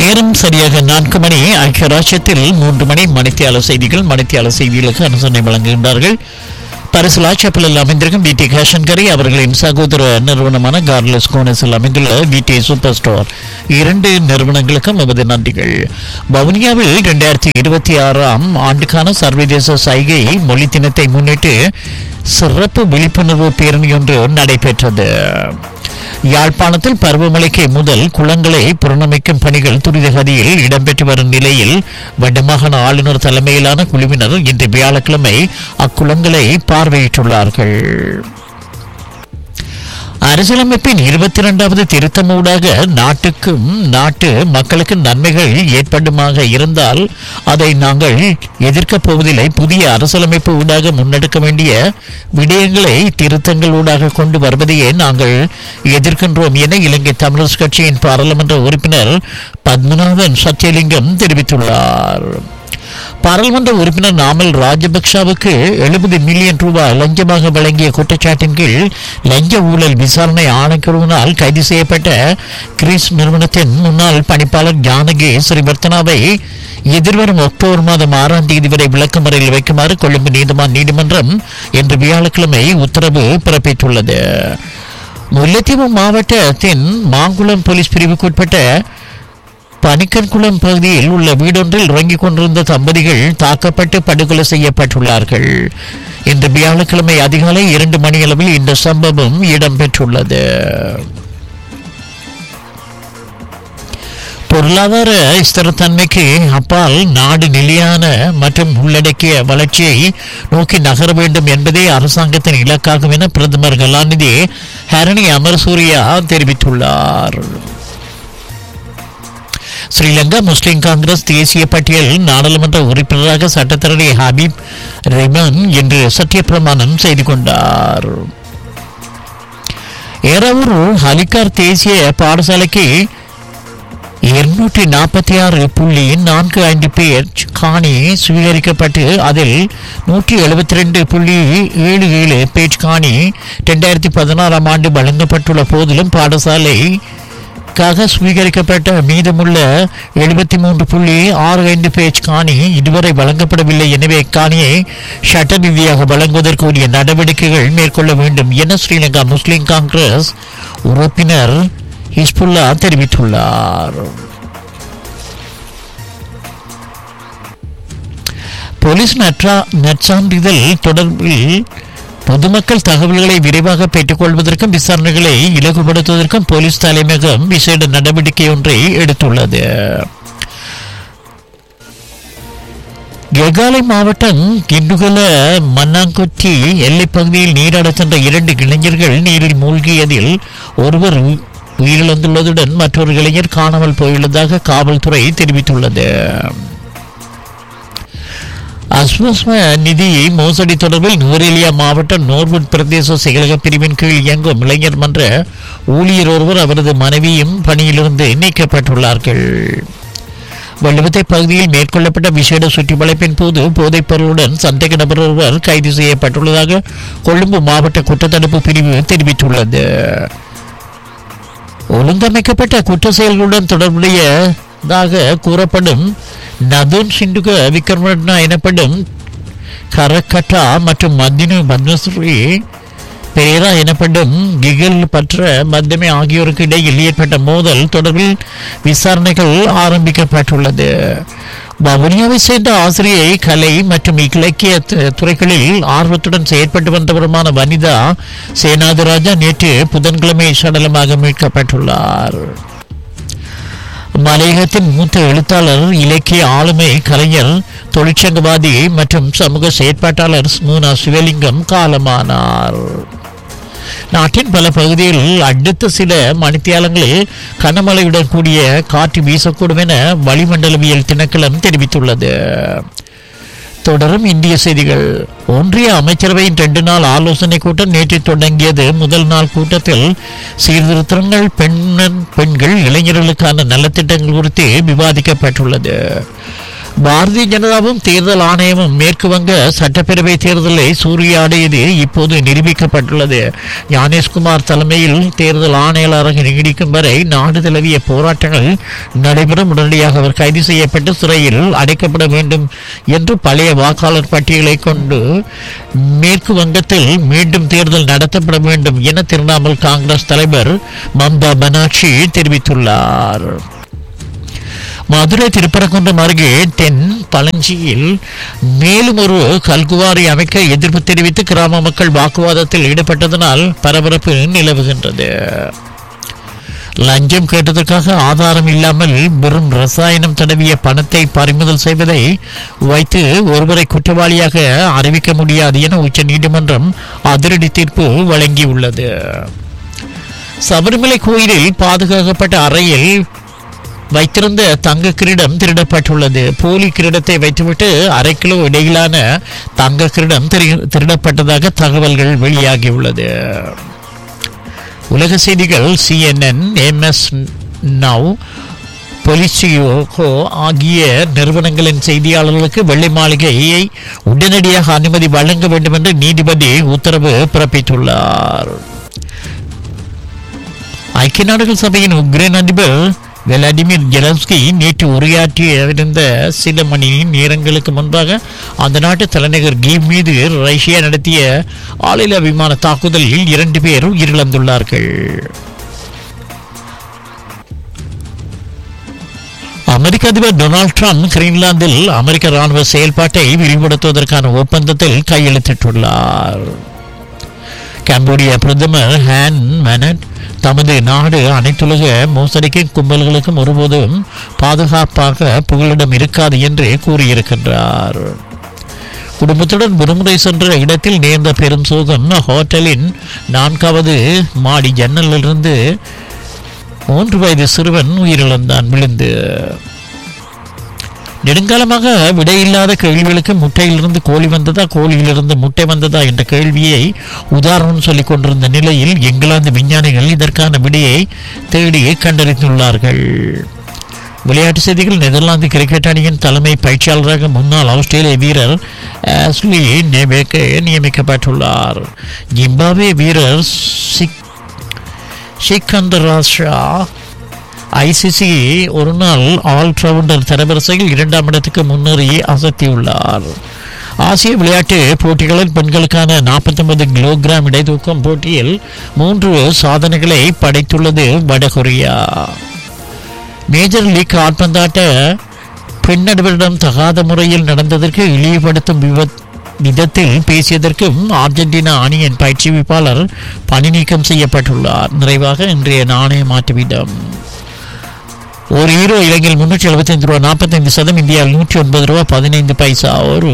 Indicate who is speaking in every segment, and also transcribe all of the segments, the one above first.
Speaker 1: நேரம் சரியாக நான்கு மணி ஐக்கிய ராஜ்யத்தில் மூன்று மணி மணித்தியால செய்திகள் மணித்தியால செய்திகளுக்கு அனுசரணை வழங்குகின்றார்கள் பரிசுலா செப்பலில் அமைந்திருக்கும் வி டி கேஷன்கரி அவர்களின் சகோதர நிறுவனமான கார்லஸ் கோனஸில் அமைந்துள்ள வி டி சூப்பர் ஸ்டோர் இரண்டு நிறுவனங்களுக்கும் நமது நன்றிகள் வவுனியாவில் இரண்டாயிரத்தி இருபத்தி ஆறாம் ஆண்டுக்கான சர்வதேச சைகை மொழி தினத்தை முன்னிட்டு சிறப்பு விழிப்புணர்வு பேரணி ஒன்று நடைபெற்றது யாழ்ப்பாணத்தில் பருவமழைக்கு முதல் குளங்களை புறணமைக்கும் பணிகள் துரிதகதியில் இடம்பெற்று வரும் நிலையில் வடமாகாண ஆளுநர் தலைமையிலான குழுவினர் இன்று வியாழக்கிழமை அக்குளங்களை பார்வையிட்டுள்ளார்கள் அரசியலமைப்பின் இருபத்தி இரண்டாவது திருத்தமூடாக நாட்டுக்கும் நாட்டு மக்களுக்கு நன்மைகள் ஏற்படுமாக இருந்தால் அதை நாங்கள் எதிர்க்கப் போவதில்லை புதிய அரசியலமைப்பு ஊடாக முன்னெடுக்க வேண்டிய விடயங்களை திருத்தங்கள் ஊடாக கொண்டு வருவதையே நாங்கள் எதிர்க்கின்றோம் என இலங்கை தமிழரசு கட்சியின் பாராளுமன்ற உறுப்பினர் பத்மநாபன் சத்தியலிங்கம் தெரிவித்துள்ளார் பாராளுமன்ற உறுப்பினர் நாமல் ராஜபக்ஷவுக்கு எழுபது மில்லியன் ரூபாய் லஞ்சமாக வழங்கிய குற்றச்சாட்டின் கீழ் லஞ்ச ஊழல் விசாரணை ஆணைக்குழுவினால் கைது செய்யப்பட்ட கிரீஸ் நிறுவனத்தின் முன்னாள் பணிப்பாளர் ஜானகி ஸ்ரீவர்த்தனாவை எதிர்வரும் அக்டோபர் மாதம் ஆறாம் தேதி வரை விளக்கமறையில் வைக்குமாறு கொழும்பு நீதிமான் நீதிமன்றம் இன்று வியாழக்கிழமை உத்தரவு பிறப்பித்துள்ளது முல்லைத்தீவு மாவட்டத்தின் மாங்குளம் போலீஸ் பிரிவுக்குட்பட்ட பனிக்கன்குளம் பகுதியில் உள்ள வீடொன்றில் உறங்கிக் கொண்டிருந்த தம்பதிகள் தாக்கப்பட்டு படுகொலை செய்யப்பட்டுள்ளார்கள் இன்று வியாழக்கிழமை அதிகாலை இரண்டு மணியளவில் இந்த சம்பவம் இடம்பெற்றுள்ளது பொருளாதார ஸ்திரத்தன்மைக்கு அப்பால் நாடு நிலையான மற்றும் உள்ளடக்கிய வளர்ச்சியை நோக்கி நகர வேண்டும் என்பதே அரசாங்கத்தின் இலக்காகும் என பிரதமர் கலாநிதி ஹரணி அமர்சூரியா தெரிவித்துள்ளார் ஸ்ரீலங்கா முஸ்லிம் காங்கிரஸ் தேசிய பட்டியல் நாடாளுமன்ற உறுப்பினராக சட்டத்தரணி ஹபீப் ரெமன் இன்று சத்தியப்பிரமாணம் செய்து கொண்டார் ஏறாவூர் ஹலிகார் தேசிய பாடசாலைக்கு இருநூற்றி நாற்பத்தி ஆறு புள்ளி நான்கு ஐந்து பேர் காணி சுவீகரிக்கப்பட்டு அதில் நூற்றி எழுபத்தி ரெண்டு புள்ளி ஏழு ஏழு பேஜ் காணி ரெண்டாயிரத்தி பதினாறாம் ஆண்டு வழங்கப்பட்டுள்ள போதிலும் பாடசாலை க்காக சுவீகரிக்கப்பட்ட மீதமுள்ள எழுபத்தி மூன்று புள்ளி ஆறு ஐந்து பேஜ் காணி இதுவரை வழங்கப்படவில்லை எனவே காணியை சட்ட ரீதியாக வழங்குவதற்கு உரிய நடவடிக்கைகள் மேற்கொள்ள வேண்டும் என ஸ்ரீலங்கா முஸ்லிம் காங்கிரஸ் உறுப்பினர் ஹிஸ்புல்லா தெரிவித்துள்ளார் போலீஸ் நற்றா நற்சான்றிதழ் தொடர்பில் பொதுமக்கள் தகவல்களை விரைவாக பெற்றுக்கொள்வதற்கும் விசாரணைகளை இலகுபடுத்துவதற்கும் போலீஸ் தலைமையகம் விசேட நடவடிக்கை ஒன்றை எடுத்துள்ளது கெகாலை மாவட்டம் கிண்டுகல மன்னாங்கொச்சி எல்லைப் பகுதியில் நீராட சென்ற இரண்டு இளைஞர்கள் நீரில் மூழ்கியதில் ஒருவர் உ- உயிரிழந்துள்ளதுடன் மற்றொரு இளைஞர் காணாமல் போயுள்ளதாக காவல்துறை தெரிவித்துள்ளது அஸ்வஸ்ம நிதி மோசடி தொடர்பில் நுவரெலியா மாவட்ட நோர்வுட் பிரதேச செயலக பிரிவின் கீழ் இயங்கும் இளைஞர் மன்ற ஊழியர் ஒருவர் அவரது மனைவியும் பணியிலிருந்து நீக்கப்பட்டுள்ளார்கள் வள்ளுவத்தை பகுதியில் மேற்கொள்ளப்பட்ட விசேட சுற்றிவளைப்பின் போது போதைப் பொருளுடன் சந்தேக நபர் ஒருவர் கைது செய்யப்பட்டுள்ளதாக கொழும்பு மாவட்ட குற்றத்தடுப்பு பிரிவு தெரிவித்துள்ளது ஒழுங்கமைக்கப்பட்ட குற்ற செயல்களுடன் தொடர்புடையதாக கூறப்படும் நதுன் சிண்டுக விக்ரமரட்னா எனப்படும் கரக்கட்டா மற்றும் மத்தினு பத்மஸ்ரீ பெரேரா எனப்படும் கிகல் பற்ற மத்தியமே ஆகியோருக்கு இடையில் ஏற்பட்ட மோதல் தொடர்பில் விசாரணைகள் ஆரம்பிக்கப்பட்டுள்ளது வவுனியாவை சேர்ந்த ஆசிரியை கலை மற்றும் இலக்கிய து- துறைகளில் ஆர்வத்துடன் செயற்பட்டு வந்தவருமான வனிதா சேனாதிராஜா நேற்று புதன்கிழமை சடலமாக மீட்கப்பட்டுள்ளார் மலையகத்தின் மூத்த எழுத்தாளர் இலக்கிய ஆளுமை கலைஞர் தொழிற்சங்கவாதி மற்றும் சமூக செயற்பாட்டாளர் ஸ்மூனா சிவலிங்கம் காலமானார் நாட்டின் பல பகுதிகளில் அடுத்த சில மணித்தியாலங்களில் கனமழையுடன் கூடிய காற்று வீசக்கூடும் என வளிமண்டலவியல் திணைக்களம் தெரிவித்துள்ளது தொடரும் இந்திய செய்திகள் ஒன்றிய அமைச்சரவையின் ரெண்டு நாள் ஆலோசனை கூட்டம் நேற்று தொடங்கியது முதல் நாள் கூட்டத்தில் சீர்திருத்தங்கள் பெண் பெண்கள் இளைஞர்களுக்கான நலத்திட்டங்கள் குறித்து விவாதிக்கப்பட்டுள்ளது பாரதிய ஜனதாவும் தேர்தல் ஆணையமும் மேற்கு வங்க சட்டப்பேரவை தேர்தலை சூறையாடியது இப்போது நிரூபிக்கப்பட்டுள்ளது ஞானேஷ்குமார் தலைமையில் தேர்தல் ஆணையாளராக நீடிக்கும் வரை நாடு தழுவிய போராட்டங்கள் நடைபெறும் உடனடியாக அவர் கைது செய்யப்பட்டு சிறையில் அடைக்கப்பட வேண்டும் என்று பழைய வாக்காளர் பட்டியலை கொண்டு மேற்கு வங்கத்தில் மீண்டும் தேர்தல் நடத்தப்பட வேண்டும் என திரிணாமுல் காங்கிரஸ் தலைவர் மம்தா பனார்ஜி தெரிவித்துள்ளார் மதுரை திருப்பரங்குன்றம் அருகே தென் பழஞ்சியில் மேலும் ஒரு கல்குவாரி அமைக்க எதிர்ப்பு தெரிவித்து கிராம மக்கள் வாக்குவாதத்தில் ஈடுபட்டதனால் பரபரப்பு நிலவுகின்றது லஞ்சம் கேட்டதற்காக ஆதாரம் இல்லாமல் வெறும் ரசாயனம் தடவிய பணத்தை பறிமுதல் செய்வதை வைத்து ஒருவரை குற்றவாளியாக அறிவிக்க முடியாது என உச்ச நீதிமன்றம் அதிரடி தீர்ப்பு வழங்கியுள்ளது சபரிமலை கோயிலில் பாதுகாக்கப்பட்ட அறையில் வைத்திருந்த தங்க கிரீடம் திருடப்பட்டுள்ளது போலி கிரீடத்தை வைத்துவிட்டு அரை கிலோ இடையிலான தங்க கிரீடம் திரு- திருடப்பட்டதாக தகவல்கள் வெளியாகியுள்ளது உலக செய்திகள் சிஎன்என் எம்எஸ் நவ் பொலிசியோகோ ஆகிய நிறுவனங்களின் செய்தியாளர்களுக்கு வெள்ளை மாளிகையை உடனடியாக அனுமதி வழங்க வேண்டும் என்று நீதிபதி உத்தரவு பிறப்பித்துள்ளார் ஐக்கிய நாடுகள் சபையின் உக்ரைன் அதிபர் விளாடிமிர் ஜெலன்ஸ்கி நேற்று உரையாற்றியிருந்த சில மணி நேரங்களுக்கு முன்பாக அந்த நாட்டு தலைநகர் கீவ் மீது ரஷ்யா நடத்திய ஆளில்லா விமான தாக்குதலில் இரண்டு பேர் உயிரிழந்துள்ளார்கள் அமெரிக்க அதிபர் டொனால்ட் ட்ரம்ப் கிரீன்லாந்தில் அமெரிக்க ராணுவ செயல்பாட்டை விரிவுபடுத்துவதற்கான ஒப்பந்தத்தில் கையெழுத்திட்டுள்ளார் கம்போடியா பிரதமர் ஹேன் மெனட் தமது நாடு அனைத்துலக மோசடிக்கு கும்பல்களுக்கும் ஒருபோதும் பாதுகாப்பாக புகலிடம் இருக்காது என்று கூறியிருக்கின்றார் குடும்பத்துடன் விடுமுறை சென்ற இடத்தில் நேர்ந்த பெரும் சோகம் ஹோட்டலின் நான்காவது மாடி ஜன்னலிலிருந்து மூன்று வயது சிறுவன் உயிரிழந்தான் விழுந்து நெடுங்காலமாக விடையில்லாத கேள்விகளுக்கு முட்டையிலிருந்து கோழி வந்ததா கோழியிலிருந்து முட்டை வந்ததா என்ற கேள்வியை உதாரணம் சொல்லிக் கொண்டிருந்த நிலையில் இங்கிலாந்து விஞ்ஞானிகள் இதற்கான விடையை தேடி கண்டறிந்துள்ளார்கள் விளையாட்டு செய்திகள் நெதர்லாந்து கிரிக்கெட் அணியின் தலைமை பயிற்சியாளராக முன்னாள் ஆஸ்திரேலிய வீரர் ஆஸ்லி நேபேக்கு நியமிக்கப்பட்டுள்ளார் ஜிம்பாவே வீரர் சிக் சிக்கந்தர் ஷா ஐசிசி ஒரு நாள் ஆல் ரவுண்டர் தரவரிசையில் இரண்டாம் இடத்துக்கு முன்னேறி அசத்தியுள்ளார் ஆசிய விளையாட்டு போட்டிகளில் பெண்களுக்கான 49 கிலோகிராம் இடைதூக்கம் போட்டியில் மூன்று சாதனைகளை படைத்துள்ளது வடகொரியா மேஜர் லீக் கால்பந்தாட்ட பெண்ணடுவரிடம் தகாத முறையில் நடந்ததற்கு இழிவுபடுத்தும் விபத் விதத்தில் பேசியதற்கும் அர்ஜென்டினா அணியின் பயிற்சிவிப்பாளர் பணி நீக்கம் செய்யப்பட்டுள்ளார் நிறைவாக இன்றைய நாணய மாற்று வீதம் ஒரு ஹீரோ இலங்கையில் முன்னூற்றி எழுபத்தைந்து ரூபா நாற்பத்தைந்து சதம் இந்தியாவில் நூற்றி ஒன்பது ரூபா பதினைந்து பைசா ஒரு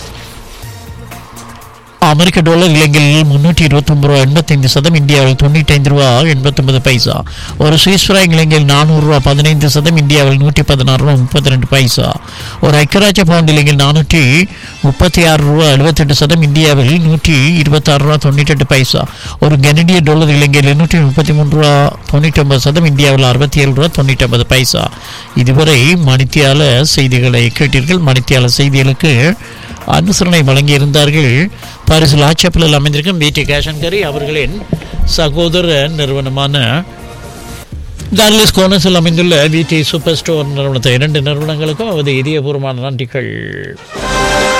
Speaker 1: அமெரிக்க டாலர் இலங்கையில் முன்னூற்றி இருபத்தொம்பது ரூபா எண்பத்தைந்து சதம் இந்தியாவில் தொண்ணூற்றி ரூபா எண்பத்தொன்பது பைசா ஒரு சுவிஸ் ஃப்ராங்க் இலங்கையில் நானூறு ரூபா பதினைந்து சதம் இந்தியாவில் நூற்றி பதினாறு ரூபா முப்பத்தி ரெண்டு பைசா ஒரு ஐக்கியராஜ்ய பவுண்ட் இலங்கையில் நானூற்றி முப்பத்தி ஆறு ரூபா எழுபத்தெட்டு சதம் இந்தியாவில் நூற்றி இருபத்தாறு ரூபா தொண்ணூற்றெட்டு பைசா ஒரு கனடிய டாலர் இலங்கையில் நூற்றி முப்பத்தி மூன்று ரூபா தொண்ணூற்றி ஒன்பது சதம் இந்தியாவில் அறுபத்தி ஏழு ரூபா தொண்ணூற்றி ஒன்பது பைசா இதுவரை மணித்தியால செய்திகளை கேட்டீர்கள் மணித்தியால செய்திகளுக்கு அனுசரணை வழங்கியிருந்தார்கள் பாரிசில் ஆட்சேப்பில் அமைந்திருக்கும் பிடி கேஷன்கரி அவர்களின் சகோதர நிறுவனமான டார்லிஸ் கோனஸில் அமைந்துள்ள விடி சூப்பர் ஸ்டோர் நிறுவனத்தை இரண்டு நிறுவனங்களுக்கும் அவரது இதயபூர்வமான நன்றிகள்